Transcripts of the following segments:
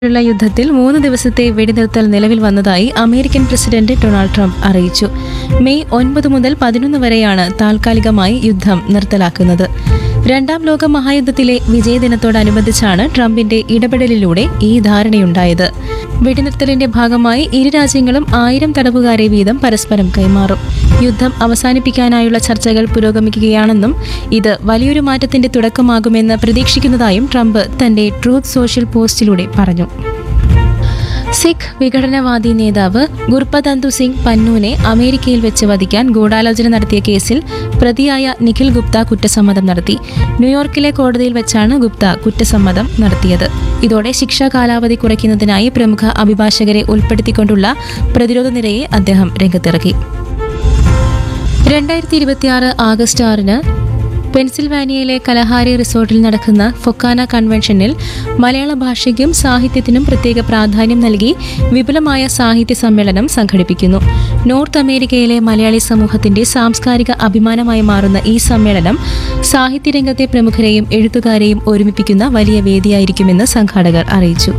ുള്ള യുദ്ധത്തിൽ മൂന്ന് ദിവസത്തെ വെടിനിർത്തൽ നിലവിൽ വന്നതായി അമേരിക്കൻ പ്രസിഡന്റ് ഡൊണാൾഡ് ട്രംപ് അറിയിച്ചു മെയ് ഒൻപത് മുതൽ പതിനൊന്ന് വരെയാണ് താൽക്കാലികമായി യുദ്ധം നിർത്തലാക്കുന്നത് രണ്ടാം ലോക മഹായുദ്ധത്തിലെ വിജയദിനത്തോടനുബന്ധിച്ചാണ് ട്രംപിന്റെ ഇടപെടലിലൂടെ ഈ ധാരണയുണ്ടായത് വെടിനിർത്തലിന്റെ ഭാഗമായി ഇരു രാജ്യങ്ങളും ആയിരം തടവുകാരെ വീതം പരസ്പരം കൈമാറും യുദ്ധം അവസാനിപ്പിക്കാനായുള്ള ചർച്ചകൾ പുരോഗമിക്കുകയാണെന്നും ഇത് വലിയൊരു മാറ്റത്തിന്റെ തുടക്കമാകുമെന്ന് പ്രതീക്ഷിക്കുന്നതായും ട്രംപ് തന്റെ ട്രൂത്ത് സോഷ്യൽ പോസ്റ്റിലൂടെ പറഞ്ഞു സിഖ് വിഘടനവാദി നേതാവ് ഗുർപതന്തു സിംഗ് പന്നൂനെ അമേരിക്കയിൽ വെച്ച് വധിക്കാൻ ഗൂഢാലോചന നടത്തിയ കേസിൽ പ്രതിയായ നിഖിൽ ഗുപ്ത കുറ്റസമ്മതം നടത്തി ന്യൂയോർക്കിലെ കോടതിയിൽ വെച്ചാണ് ഗുപ്ത കുറ്റസമ്മതം നടത്തിയത് ഇതോടെ ശിക്ഷാ കാലാവധി കുറയ്ക്കുന്നതിനായി പ്രമുഖ അഭിഭാഷകരെ ഉൾപ്പെടുത്തിക്കൊണ്ടുള്ള പ്രതിരോധ നിരയെ അദ്ദേഹം രംഗത്തിറക്കി രണ്ടായിരത്തി ഇരുപത്തിയാറ് ആഗസ്റ്റ് ആറിന് പെൻസിൽവാനിയയിലെ കലഹാരി റിസോർട്ടിൽ നടക്കുന്ന ഫൊക്കാന കൺവെൻഷനിൽ മലയാള ഭാഷയ്ക്കും സാഹിത്യത്തിനും പ്രത്യേക പ്രാധാന്യം നൽകി വിപുലമായ സാഹിത്യ സമ്മേളനം സംഘടിപ്പിക്കുന്നു നോർത്ത് അമേരിക്കയിലെ മലയാളി സമൂഹത്തിന്റെ സാംസ്കാരിക അഭിമാനമായി മാറുന്ന ഈ സമ്മേളനം സാഹിത്യരംഗത്തെ പ്രമുഖരെയും എഴുത്തുകാരെയും ഒരുമിപ്പിക്കുന്ന വലിയ വേദിയായിരിക്കുമെന്ന് സംഘാടകർ അറിയിച്ചു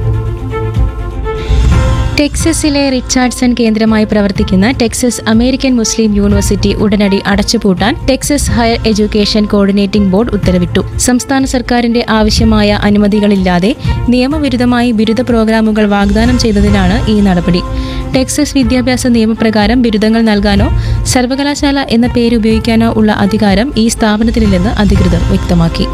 ടെക്സസിലെ റിച്ചാർഡ്സൺ കേന്ദ്രമായി പ്രവർത്തിക്കുന്ന ടെക്സസ് അമേരിക്കൻ മുസ്ലിം യൂണിവേഴ്സിറ്റി ഉടനടി അടച്ചുപൂട്ടാൻ Texas higher education coordinating board ഉത്തരവിട്ടു സംസ്ഥാന സർക്കാരിന്റെ ആവശ്യമായ അനുമതികളില്ലാതെ നിയമവിരുദ്ധമായി ബിരുദ പ്രോഗ്രാമുകൾ വാഗ്ദാനം ചെയ്തതിനാണ് ഈ നടപടി ടെക്സസ് വിദ്യാഭ്യാസ നിയമപ്രകാരം ബിരുദങ്ങൾ നൽകാനോ സർവകലാശാല എന്ന പേര് ഉപയോഗിക്കാനോ ഉള്ള അധികാരം ഈ സ്ഥാപനത്തിനില്ലെന്ന് അധികൃതർ വ്യക്തമാക്കി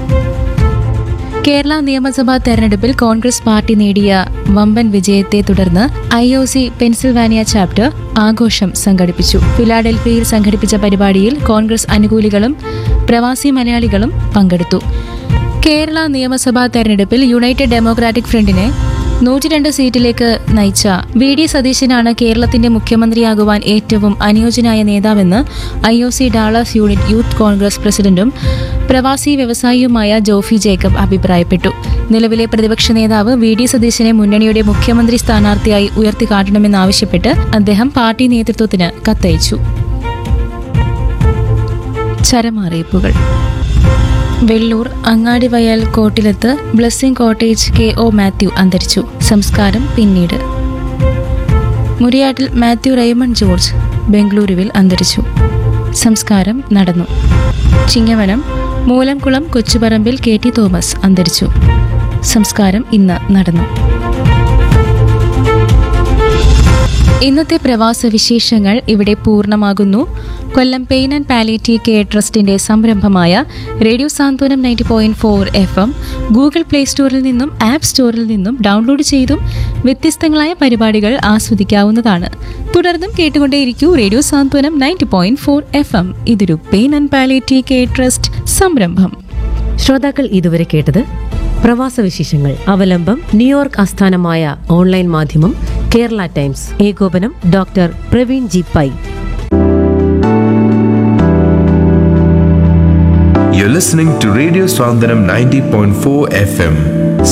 കേരള നിയമസഭാ തെരഞ്ഞെടുപ്പിൽ കോൺഗ്രസ് പാർട്ടി നേടിയ വമ്പൻ വിജയത്തെ തുടർന്ന് I O C Pennsylvania chapter ആഘോഷം സംഘടിപ്പിച്ചു ഫിലാഡൽഫിയയിൽ സംഘടിപ്പിച്ച പരിപാടിയിൽ കോൺഗ്രസ് അനുകൂലികളും പ്രവാസി മലയാളികളും പങ്കെടുത്തു കേരള നിയമസഭാ തെരഞ്ഞെടുപ്പിൽ യുണൈറ്റഡ് ഡെമോക്രാറ്റിക് ഫ്രണ്ടിനെ നൂറ്റിരണ്ട് സീറ്റിലേക്ക് നയിച്ച വി ഡി സതീശനാണ് കേരളത്തിന്റെ മുഖ്യമന്ത്രിയാകുവാൻ ഏറ്റവും അനുയോജ്യനായ നേതാവെന്ന് I O C Dallas unit youth Congress പ്രസിഡന്റും പ്രവാസി വ്യവസായിയുമായ ജോഫി ജേക്കബ് അഭിപ്രായപ്പെട്ടു നിലവിലെ പ്രതിപക്ഷ നേതാവ് വി ഡി സതീശനെ മുന്നണിയുടെ മുഖ്യമന്ത്രി സ്ഥാനാർത്ഥിയായി ഉയർത്തിക്കാട്ടണമെന്നാവശ്യപ്പെട്ട് അദ്ദേഹം പാർട്ടി നേതൃത്വത്തിന് കത്തയച്ചു ചരമറിയിപ്പുകൾ Vellur Angadivayal Kottilath blessing cottage K O Mathew അന്തരിച്ചു സംസ്കാരം പിന്നീട് മുരിയാട്ടിൽ മാത്യു റൈമൺ ജോർജ് ബംഗളൂരുവിൽ അന്തരിച്ചു സംസ്കാരം നടന്നു Chingavanam Moolamkulam Kochuparambil K T Thomas അന്തരിച്ചു സംസ്കാരം ഇന്ന് നടന്നു ഇന്നത്തെ പ്രവാസ വിശേഷങ്ങൾ ഇവിടെ പൂർണ്ണമാകുന്നു Kollam pain and palliative care ട്രസ്റ്റിന്റെ സംരംഭമായ radio Santhwanam ninety point four F M Google play സ്റ്റോറിൽ നിന്നും ആപ്പ് സ്റ്റോറിൽ നിന്നും ഡൗൺലോഡ് ചെയ്തും വ്യത്യസ്തങ്ങളായ പരിപാടികൾ ആസ്വദിക്കാവുന്നതാണ് തുടർന്നും കേട്ടുകൊണ്ടേയിരിക്കൂ radio Santhwanam ninety point four F M ഇതൊരു pain and palliative care trust സംരംഭം ശ്രോതാക്കൾ ഇതുവരെ കേട്ടത് പ്രവാസ വിശേഷങ്ങൾ അവലംബം ന്യൂയോർക്ക് ആസ്ഥാനമായ ഓൺലൈൻ മാധ്യമം കേരള ടൈംസ് ഏകോപനം doctor Praveen G Pai You're listening to Radio Swandanam 90.4 FM.